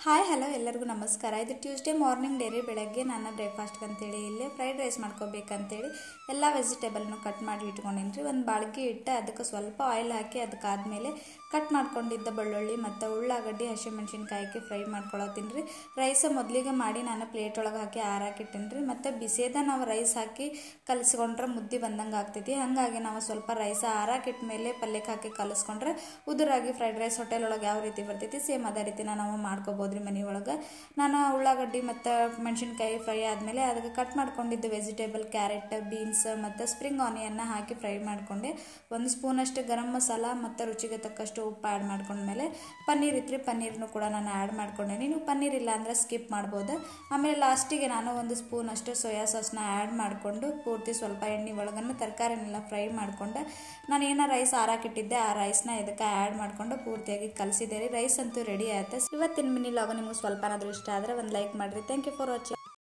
hi hello ಎಲ್ಲರಿಗೂ ನಮಸ್ಕಾರ ಇದು ಟ್ಯೂಸ್ಡೇ ಮಾರ್ನಿಂಗ್ ಡೈರಿ ಬೆಳಗ್ಗೆ ನಾನು ಬ್ರೇಕ್ಫಾಸ್ಟ್ಗೆ ಅಂತೇಳಿ ಇಲ್ಲೇ ಫ್ರೈಡ್ ರೈಸ್ ಮಾಡ್ಕೋಬೇಕಂತೇಳಿ ಎಲ್ಲ ವೆಜಿಟೇಬಲ್ನು ಕಟ್ ಮಾಡಿ ಇಟ್ಕೊಂಡಿನಿ ರೀ ಒಂದು ಬಾಳ್ಗೆ ಇಟ್ಟು ಅದಕ್ಕೆ ಸ್ವಲ್ಪ ಆಯಿಲ್ ಹಾಕಿ ಅದಕ್ಕಾದ್ಮೇಲೆ ಕಟ್ ಮಾಡ್ಕೊಂಡಿದ್ದ ಬೆಳ್ಳುಳ್ಳಿ ಮತ್ತು ಉಳ್ಳಾಗಡ್ಡಿ ಹಸಿಮೆಣ್ಸಿನ್ಕಾಯಿ ಹಾಕಿ ಫ್ರೈ ಮಾಡ್ಕೊಳತ್ತೀನಿ ರೀ ರೈಸ್ ಮೊದಲಿಗೆ ಮಾಡಿ ನಾನು ಪ್ಲೇಟ್ ಒಳಗೆ ಹಾಕಿ ಆರಾಕಿಟ್ಟೇನಿ ರೀ ಮತ್ತು ಬಿಸಿದ ನಾವು ರೈಸ್ ಹಾಕಿ ಕಲಿಸ್ಕೊಂಡ್ರೆ ಮುದ್ದೆ ಬಂದಂಗೆ ಆಗ್ತೈತಿ ಹಾಗಾಗಿ ನಾವು ಸ್ವಲ್ಪ ರೈಸ್ ಆರಾಕಿಟ್ಟ ಮೇಲೆ ಪಲ್ಯಕ್ಕೆ ಹಾಕಿ ಕಲಿಸ್ಕೊಂಡ್ರೆ ಉದುರಾಗಿ ಫ್ರೈಡ್ ರೈಸ್ ಹೋಟೆಲ್ ಒಳಗೆ ಯಾವ ರೀತಿ ಬರ್ತೈತಿ ಸೇಮ್ ಅದೇ ರೀತಿ ನಾವು ಮಾಡ್ಕೋಬೋದು ರೀ ಮನೆ ಒಳಗೆ ನಾನು ಉಳ್ಳಾಗಡ್ಡಿ ಮತ್ತು ಮೆಣಸಿನ್ಕಾಯಿ ಫ್ರೈ ಆದಮೇಲೆ ಅದಕ್ಕೆ ಕಟ್ ಮಾಡ್ಕೊಂಡಿದ್ದು ವೆಜಿಟೇಬಲ್ ಕ್ಯಾರೆಟ್ ಬೀನ್ಸ್ ಮತ್ತು ಸ್ಪ್ರಿಂಗ್ ಆನಿಯನ್ನ ಹಾಕಿ ಫ್ರೈ ಮಾಡಿಕೊಂಡೆ ಒಂದು ಸ್ಪೂನಷ್ಟು ಗರಂ ಮಸಾಲ ಮತ್ತು ರುಚಿಗೆ ತಕ್ಕಷ್ಟು ಉಪ್ಪು ಆ್ಯಡ್ ಮಾಡ್ಕೊಂಡ್ಮೇಲೆ ಪನ್ನೀರ್ ಇತ್ತು ಪನ್ನೀರ್ನು ಕೂಡ ನಾನು ಆ್ಯಡ್ ಮಾಡ್ಕೊಂಡೇನಿ ನೀವು ಪನ್ನೀರ್ ಇಲ್ಲ ಅಂದರೆ ಸ್ಕಿಪ್ ಮಾಡ್ಬೋದು ಆಮೇಲೆ ಲಾಸ್ಟಿಗೆ ನಾನು ಒಂದು ಸ್ಪೂನ್ ಅಷ್ಟು ಸೋಯಾ ಸಾಸ್ನ ಆ್ಯಡ್ ಮಾಡಿಕೊಂಡು ಪೂರ್ತಿ ಸ್ವಲ್ಪ ಎಣ್ಣೆ ಒಳಗನ್ನು ತರಕಾರಿನೆಲ್ಲ ಫ್ರೈ ಮಾಡಿಕೊಂಡು ನಾನು ಏನೋ ರೈಸ್ ಆರಾಕಿಟ್ಟಿದ್ದೆ ಆ ರೈಸ್ನ ಇದಕ್ಕೆ ಆ್ಯಡ್ ಮಾಡಿಕೊಂಡು ಪೂರ್ತಿಯಾಗಿ ಕಲಿಸಿದೆ ರೀ ರೈಸ್ ಅಂತೂ ರೆಡಿ ಆಯ್ತು ಇವತ್ತಿನ ಮಿನಿ ಲಾಗ ನಿಮ್ಗೆ ಸ್ವಲ್ಪನಾದ್ರೂ ಇಷ್ಟ ಆದರೆ ಒಂದು ಲೈಕ್ ಮಾಡಿರಿ ಥ್ಯಾಂಕ್ ಯು ಫಾರ್ ವಾಚಿಂಗ್